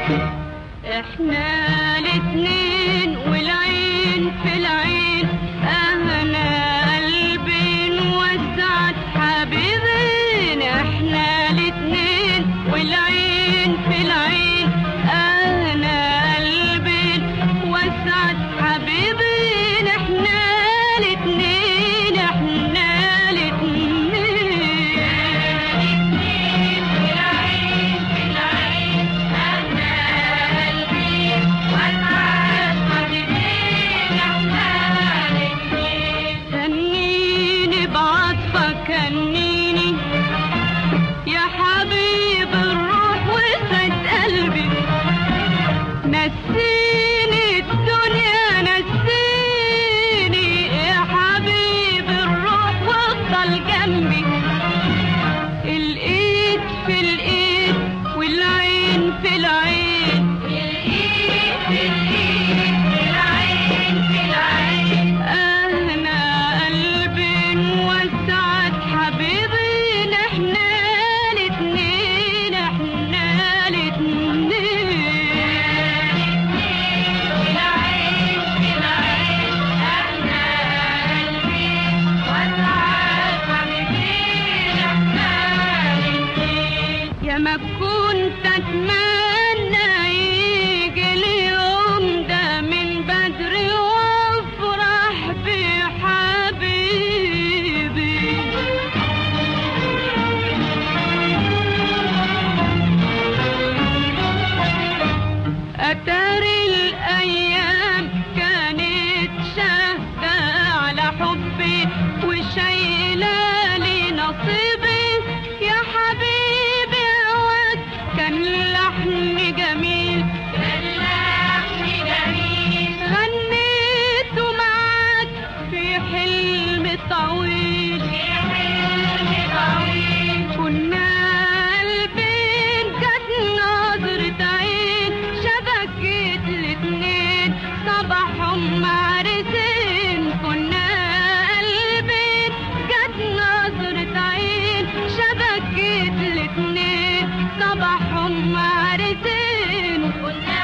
احنا الاتنين والعين في العين اهنا قلبين وسعت حبيبين احنا الاتنين والعين في العين اهنا قلبين وسعت حبيبين احنا الاتنين احنا الاتنين كنيني بعطفك كنيني يا حبيب الروح وسعد قلبي نسيني الدنيا نسيني يا حبيب الروح وافضل جنبي الايد في الايد والعين في العين الايد في الايد والعين في العين اهنا قلبي وسعت حبيبي احنا الاتنين احنا الاتنين والعين في العين اهنا قلبي وسعت حبيبي احنا الاتنين يا ما كنت اتمنى يجي اليوم ده من بدري وافرح بحبيبي أتاري الأيام كانت شاهدة على حبي وشايلة لي نصيبي يا حبيبي هواك كان لحن جميل كان لحن جميل غنيته معاك في حلم طويل في حلم طويل كنا قلبين كانت نظرة عين شبكة الاتنين صباحهم عرسين كنا قلبين كانت نظرة عين شبكة الاتنين صباحهم عرسين كنا